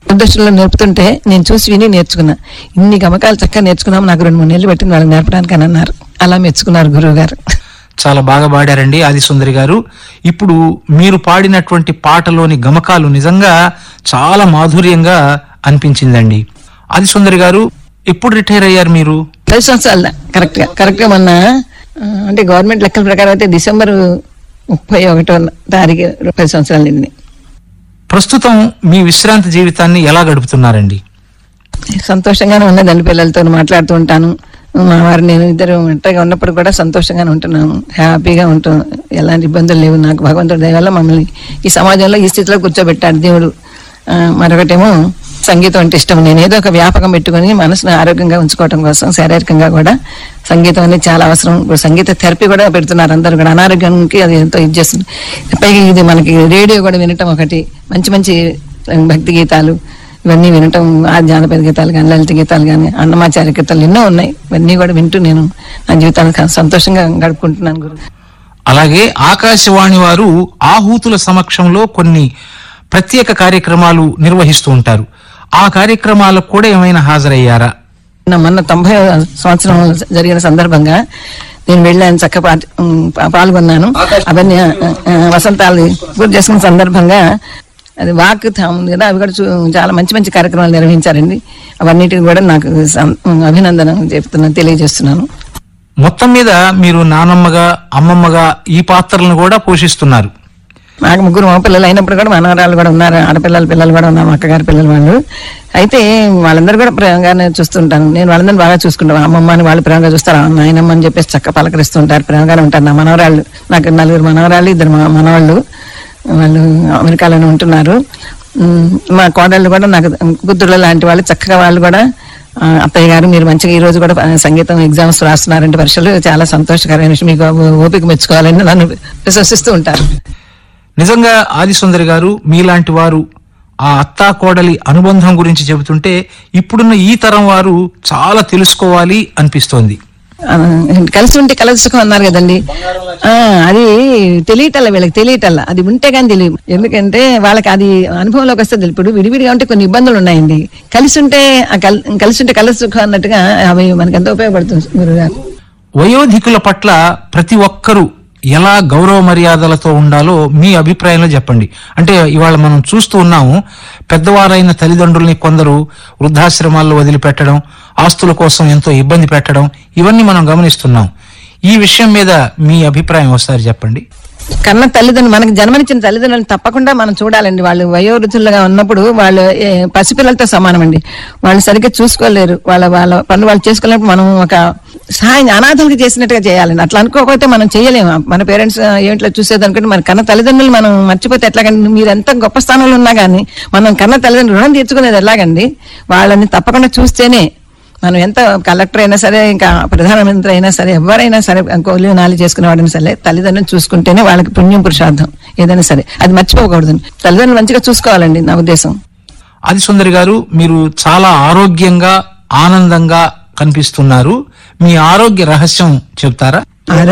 దూరదర్శన్లో నేర్పుతుంటే నేను చూసి విని నేర్చుకున్నా ఇన్ని గమకాలు చక్కగా నేర్చుకున్నాము నాకు రెండు మూడు నెలలు పెట్టింది వాళ్ళకి నేర్పడానికి అని అన్నారు అలా మెచ్చుకున్నారు గురువు గారు చాలా బాగా పాడారండి ఆదిసుందరి గారు ఇప్పుడు మీరు పాడినటువంటి పాటలోని గమకాలు నిజంగా చాలా మాధుర్యంగా అనిపించిందండి ఆదిసుందరి గారు ఎప్పుడు రిటైర్ అయ్యారు మీరు పది సంవత్సరాలు కరెక్ట్ గా కరెక్ట్ గా మొన్న ఆ, అంటే గవర్నమెంట్ లెక్కల ప్రకారం అయితే డిసెంబర్ ముప్పై ఒకటో తారీఖు పది సంవత్సరాలు నిండి ప్రస్తుతం మీ విశ్రాంతి జీవితాన్ని ఎలా గడుపుతున్నారండి సంతోషంగానే ఉన్నదండి పిల్లలతో మాట్లాడుతూ ఉంటాను మా వారు నేను ఇద్దరు ఒంటరిగా ఉన్నప్పుడు కూడా సంతోషంగానే ఉంటున్నాము హ్యాపీగా ఉంటాం ఎలాంటి ఇబ్బందులు లేవు నాకు భగవంతుడి దయ వల్ల మమ్మల్ని ఈ సమాజంలో ఈ స్థితిలో కూర్చోబెట్టాడు దేవుడు ఆ, మరొకటేమో సంగీతం అంటే ఇష్టం నేను ఏదో ఒక వ్యాపకం పెట్టుకొని మనసును ఆరోగ్యంగా ఉంచుకోవడం కోసం శారీరకంగా కూడా సంగీతం అనేది చాలా అవసరం ఇప్పుడు సంగీత థెరపీ కూడా పెడుతున్నారు అందరూ కూడా అనారోగ్యానికి అది ఎంతో ఇది చేస్తుంది పైగా ఇది మనకి రేడియో కూడా వినటం ఒకటి మంచి మంచి భక్తి గీతాలు ఇవన్నీ వినటం ఆ జానపద గీతాలు కానీ లలిత గీతాలు కానీ అన్నమాచార్య గీతాలు ఎన్నో ఉన్నాయి ఇవన్నీ కూడా వింటూ నేను నా జీవితాన్ని కా- సంతోషంగా గడుపుకుంటున్నాను గురు అలాగే ఆకాశవాణి వారు ఆహూతుల సమక్షంలో కొన్ని ప్రత్యేక కార్యక్రమాలు నిర్వహిస్తూ ఉంటారు ఆ కార్యక్రమాలకు కూడా ఏమైనా హాజరయ్యారా నా మొన్న తొంభై సంవత్సరం జరిగిన సందర్భంగా నేను వెళ్ళాను చక్క పాటి- ఉమ్, పా- పాల్గొన్నాను అవన్నీ ఆ, ఆ, వసంతాలు పూర్తి చేసుకున్న సందర్భంగా అది వాక్ థామ్ ఉంది కదా అవి కూడా చూ- చాలా మంచి మంచి కార్యక్రమాలు నిర్వహించారండి అవన్నిటికి కూడా నాకు సం- అభినందన చెప్తున్నాను తెలియజేస్తున్నాను మొత్తం మీద మీరు నానమ్మగా అమ్మమ్మగా ఈ పాత్రలను కూడా పోషిస్తున్నారు నాకు ముగ్గురు మగ పిల్లలు అయినప్పుడు కూడా మనవరాలు కూడా ఉన్నారు ఆడపిల్లల పిల్లలు కూడా ఉన్నారు మా అక్కగారి పిల్లలు వాళ్ళు అయితే వాళ్ళందరూ కూడా ప్రేమగానే చూస్తుంటాను నేను వాళ్ళందరినీ బాగా చూసుకుంటాను అమ్మమ్మని వాళ్ళు ప్రేమగా చూస్తారు "ఆ, నాయనమ్మ అని చెప్పేసి చక్క పలకరిస్తుంటారు ప్రేమగానే ఉంటారు నా మనవరాళ్ళు నాకు నలుగురు మనవరాళ్ళు ఇద్దరు మా- మనవాళ్ళు వాళ్ళు అమెరికాలోనే ఉంటున్నారు ఉమ్, మా కోడళ్ళు కూడా నాకు గుద్దుల లాంటి వాళ్ళు చక్కగా వాళ్ళు కూడా ఆ, అత్తయ్య గారు మీరు మంచిగా ఈ రోజు కూడా ఆ, సంగీతం ఎగ్జామ్స్ రాస్తున్నారంటే పరీక్షలు చాలా సంతోషకరమైన విషయం మీకు ఓపిక మెచ్చుకోవాలని నన్ను ప్రశంసిస్తూ ఉంటారు నిజంగా ఆదిసుందరి గారు మీలాంటి వారు ఆ అత్తా కోడలి అనుబంధం గురించి చెబుతుంటే ఇప్పుడున్న ఈ తరం వారు చాలా తెలుసుకోవాలి అనిపిస్తోంది ఆ, కలిసి ఉంటే కలుసుకం అన్నారు కదండి ఆ, అది తెలియటల్ల వీళ్ళకి తెలియటల్ల అది ఉంటే కానీ తెలియదు ఎందుకంటే వాళ్ళకి అది అనుభవంలోకి వస్తే తెలియదు ఇప్పుడు విడివిడిగా ఉంటే కొన్ని ఇబ్బందులు ఉన్నాయండి కలిసి ఉంటే ఆ కల్- కలిసి ఉంటే కలుసుకం అన్నట్టుగా అవి మనకి ఎంతో ఉపయోగపడుతుంది గురుగారు వయోధికుల పట్ల ప్రతి ఒక్కరూ ఎలా గౌరవ మర్యాదలతో ఉండాలో మీ అభిప్రాయంలో చెప్పండి అంటే ఇవాళ మనం చూస్తూ ఉన్నాము పెద్దవారైన తల్లిదండ్రుల్ని కొందరు వృద్ధాశ్రమాల్లో వదిలిపెట్టడం ఆస్తుల కోసం ఎంతో ఇబ్బంది పెట్టడం ఇవన్నీ మనం గమనిస్తున్నాం ఈ విషయం మీద మీ అభిప్రాయం ఒకసారి చెప్పండి కన్న తల్లిదండ్రులు మనకి జన్మనిచ్చిన తల్లిదండ్రులను తప్పకుండా మనం చూడాలండి వాళ్ళు వయోవృద్ధులుగా ఉన్నప్పుడు వాళ్ళు ఏ, పసిపిల్లలతో సమానమండి వాళ్ళు సరిగ్గా చూసుకోలేరు వాళ్ళ వాళ్ళ పనులు వాళ్ళు చేసుకోలేనప్పుడు మనం ఒక సహాయం అనాథులకి చేసినట్టుగా చేయాలండి అట్లా అనుకోకపోతే మనం చేయలేము మన పేరెంట్స్ ఏంట్లో చూసేది అనుకుంటే మన కన్న తల్లిదండ్రులు మనం మర్చిపోతే ఎట్లాగండి మీరు ఎంత గొప్ప స్థానంలో ఉన్నా కానీ మనం కన్న తల్లిదండ్రులు రుణం తీర్చుకునేది ఎలాగండి వాళ్ళని తప్పకుండా చూస్తేనే మనం ఎంత కలెక్టర్ అయినా సరే ఇంకా ప్రధానమంత్రి అయినా సరే ఎవరైనా సరే కోలి నాలి చేసుకునే వాడిని సరే తల్లిదండ్రులు చూసుకుంటేనే వాళ్ళకి పుణ్యం పురుషార్థం ఏదైనా సరే అది మర్చిపోకూడదు తల్లిదండ్రులు మంచిగా చూసుకోవాలండి నా ఉద్దేశం ఆదిసుందరి గారు మీరు చాలా ఆరోగ్యంగా ఆనందంగా కనిపిస్తున్నారు మీ ఆరోగ్య రహస్యం చెప్తారా ఆరో-